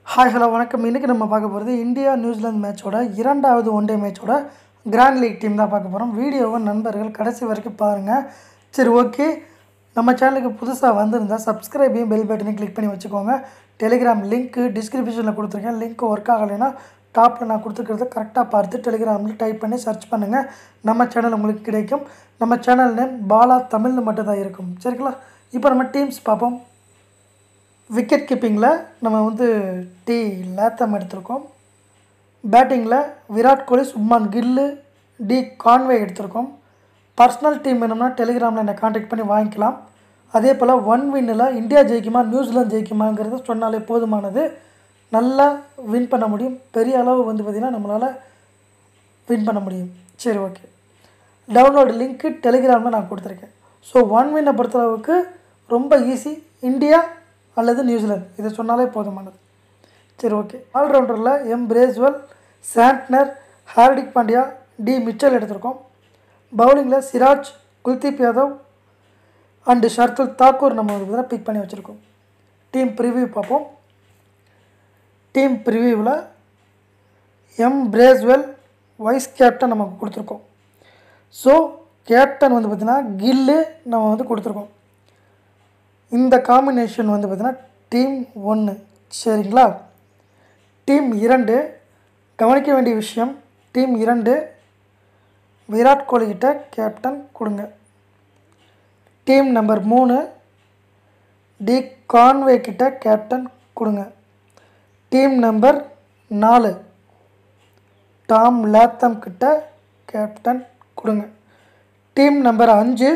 hi hello வணக்கம் இன்றைக்கி நம்ம பார்க்க போகிறது இந்தியா நியூசிலாந்து மேட்சோட இரண்டாவது ஒன் டே மேட்சோட கிராண்ட் லீக் டீம் தான் பார்க்க போகிறோம் வீடியோவை நண்பர்கள் கடைசி வரைக்கும் பாருங்கள் சரி ஓகே நம்ம சேனலுக்கு புதுசாக வந்திருந்தால் சப்ஸ்கிரைபையும் பெல் பட்டனையும் கிளிக் பண்ணி வச்சுக்கோங்க டெலிகிராம் லிங்க்கு டிஸ்கிரிப்ஷனில் கொடுத்துருக்கேன் லிங்க் ஒர்க் ஆகலைன்னா டாப்பில் நான் கொடுத்துருக்கிறத கரெக்டாக பார்த்து டெலிகிராமில் டைப் பண்ணி சர்ச் பண்ணுங்கள் நம்ம சேனல் உங்களுக்கு கிடைக்கும் நம்ம சேனல் நேம் பாலா தமிழ்னு மட்டும் தான் இருக்கும் சரிங்களா இப்போ நம்ம டீம்ஸ் பார்ப்போம் விக்கெட் கீப்பிங்கில் நம்ம வந்து டி லேத்தம் எடுத்திருக்கோம் பேட்டிங்கில் விராட் கோலி சுப்மான் கில்லு டி கான்வே எடுத்திருக்கோம் பர்சனல் டீம் வேணும்னா டெலிகிராமில் என்னை காண்டாக்ட் பண்ணி வாங்கிக்கலாம் அதே போல் ஒன் வின்னில் இந்தியா ஜெயிக்குமா நியூசிலாந்து ஜெயிக்குமாங்கிறது சொன்னாலே போதுமானது நல்லா வின் பண்ண முடியும் பெரிய அளவு வந்து பார்த்திங்கன்னா நம்மளால் வின் பண்ண முடியும் சரி ஓகே டவுன்லோடு லிங்க்கு டெலிகிராமில் நான் கொடுத்துருக்கேன் ஸோ ஒன் வின்னை பொறுத்தளவுக்கு ரொம்ப ஈஸி இந்தியா அல்லது நியூசிலாந்து இதை சொன்னாலே போதுமானது சரி ஓகே ஆல்ரவுண்டரில் M Bracewell Santner Hardik Pandya D Mitchell எடுத்திருக்கோம் பவுலிங்கில் சிராஜ் குல்தீப் யாதவ் அண்டு ஷர்துல் தாக்கூர் நம்ம வந்து பிக் பண்ணி வச்சுருக்கோம் டீம் ப்ரிவ்யூ பார்ப்போம் டீம் ப்ரிவியூவில் எம் பிரேஸ்வெல் வைஸ் கேப்டன் நமக்கு கொடுத்துருக்கோம் ஸோ கேப்டன் வந்து பார்த்திங்கன்னா கில்லு நம்ம வந்து கொடுத்துருக்கோம் இந்த காம்பினேஷன் வந்து பார்த்திங்கன்னா டீம் ஒன்று சரிங்களா டீம் இரண்டு கவனிக்க வேண்டிய விஷயம் டீம் இரண்டு விராட் கோலி கிட்ட கேப்டன் கொடுங்க டீம் நம்பர் மூணு டி கான்வே கிட்ட கேப்டன் கொடுங்க டீம் நம்பர் நாலு டாம் லேத்தம் கிட்ட கேப்டன் கொடுங்க டீம் நம்பர் அஞ்சு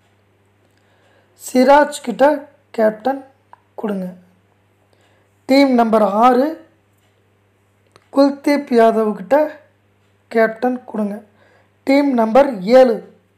சிராஜ் கிட்ட கேப்டன் கொடுங்க டீம் நம்பர் ஆறு குல்தீப் யாதவ் கிட்ட கேப்டன் கொடுங்க டீம் நம்பர் ஏழு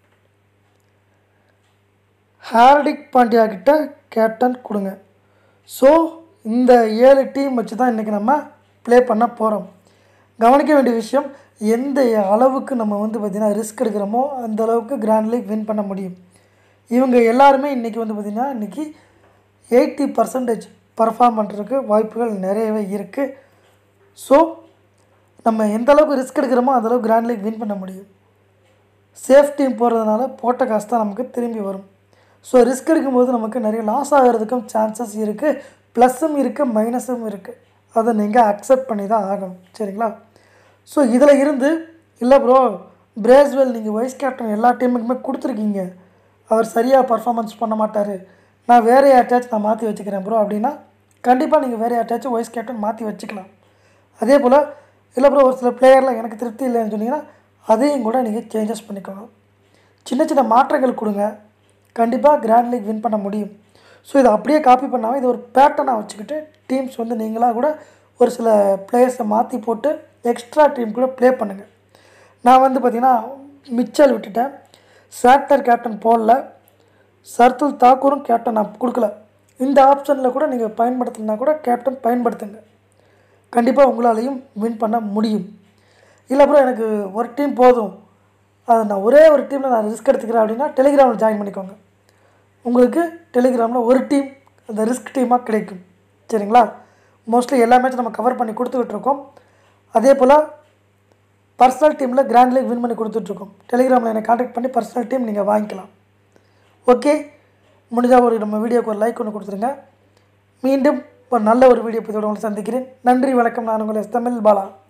ஹார்டிக் பாண்டியா கிட்ட கேப்டன் கொடுங்க ஸோ இந்த ஏழு டீம் வச்சு தான் இன்றைக்கி நம்ம ப்ளே பண்ண போகிறோம் கவனிக்க வேண்டிய விஷயம் எந்த அளவுக்கு நம்ம வந்து பார்த்திங்கன்னா ரிஸ்க் எடுக்கிறோமோ அந்த அளவுக்கு கிராண்ட் லீக் வின் பண்ண முடியும் இவங்க எல்லாருமே இன்றைக்கி வந்து பார்த்திங்கன்னா இன்றைக்கி எயிட்டி பர்சன்டேஜ் பர்ஃபார்ம் பண்ணுறதுக்கு வாய்ப்புகள் நிறையவே இருக்குது ஸோ நம்ம எந்த அளவுக்கு ரிஸ்க் எடுக்கிறோமோ அந்தளவுக்கு கிராண்ட் லீக் வின் பண்ண முடியும் சேஃப் டீம் போகிறதுனால போட்ட காசு தான் நமக்கு திரும்பி வரும் ஸோ ரிஸ்க் எடுக்கும்போது நமக்கு நிறைய லாஸ் ஆகிறதுக்கும் சான்சஸ் இருக்குது ப்ளஸ்ஸும் இருக்குது மைனஸும் இருக்குது அதை நீங்கள் அக்செப்ட் பண்ணி தான் ஆகணும் சரிங்களா ஸோ இதில் இருந்து இல்லை ப்ரோ பிரேஸ்வெல் நீங்கள் வைஸ் கேப்டன் எல்லா டீமுக்குமே கொடுத்துருக்கீங்க அவர் சரியாக பர்ஃபார்மன்ஸ் பண்ண மாட்டார் நான் வேறு யார்ட்டாச்சும் நான் மாற்றி வச்சுக்கிறேன் ப்ரோ அப்படின்னா கண்டிப்பாக நீங்கள் வேறு யார்ட்டாச்சும் வைஸ் கேப்டன் மாற்றி வச்சுக்கலாம் அதே போல் இல்லை ப்ரோ ஒரு சில பிளேயரில் எனக்கு திருப்தி இல்லைன்னு சொன்னீங்கன்னா அதையும் கூட நீங்கள் சேஞ்சஸ் பண்ணிக்கலாம் சின்ன சின்ன மாற்றங்கள் கொடுங்க கண்டிப்பாக கிராண்ட் லீக் வின் பண்ண முடியும் ஸோ இதை அப்படியே காப்பி பண்ணாமல் இது ஒரு பேட்டர்னாக வச்சுக்கிட்டு டீம்ஸ் வந்து நீங்களாக கூட ஒரு சில பிளேயர்ஸை மாற்றி போட்டு எக்ஸ்ட்ரா டீம் கூட ப்ளே பண்ணுங்கள் நான் வந்து பார்த்திங்கன்னா மிச்சல் விட்டுட்டேன் சாக்டர் கேப்டன் போடல சர்துல் தாக்கூரும் கேப்டன் நான் கொடுக்கல இந்த ஆப்ஷனில் கூட நீங்கள் பயன்படுத்தினா கூட கேப்டன் பயன்படுத்துங்க கண்டிப்பாக உங்களாலையும் வின் பண்ண முடியும் இல்லை அப்புறம் எனக்கு ஒரு டீம் போதும் அது நான் ஒரே ஒரு டீமில் நான் ரிஸ்க் எடுத்துக்கிறேன் அப்படின்னா டெலிகிராமில் ஜாயின் பண்ணிக்கோங்க உங்களுக்கு டெலிகிராமில் ஒரு டீம் அந்த ரிஸ்க் டீமாக கிடைக்கும் சரிங்களா மோஸ்ட்லி எல்லா மேட்சும் நம்ம கவர் பண்ணி கொடுத்துக்கிட்டு இருக்கோம் அதே போல் பர்சனல் டீமில் கிராண்ட் லீக் வின் பண்ணி கொடுத்துட்ருக்கோம் டெலிகிராமில் என்னை காண்டாக்ட் பண்ணி பர்சனல் டீம் நீங்கள் வாங்கிக்கலாம் ஓகே முடிஞ்சால் ஒரு நம்ம வீடியோக்கு ஒரு லைக் ஒன்று கொடுத்துருங்க மீண்டும் ஒரு நல்ல ஒரு வீடியோ பதிவோடு உங்களை சந்திக்கிறேன் நன்றி வணக்கம் நான் உங்கள் எஸ் தமிழ் பாலா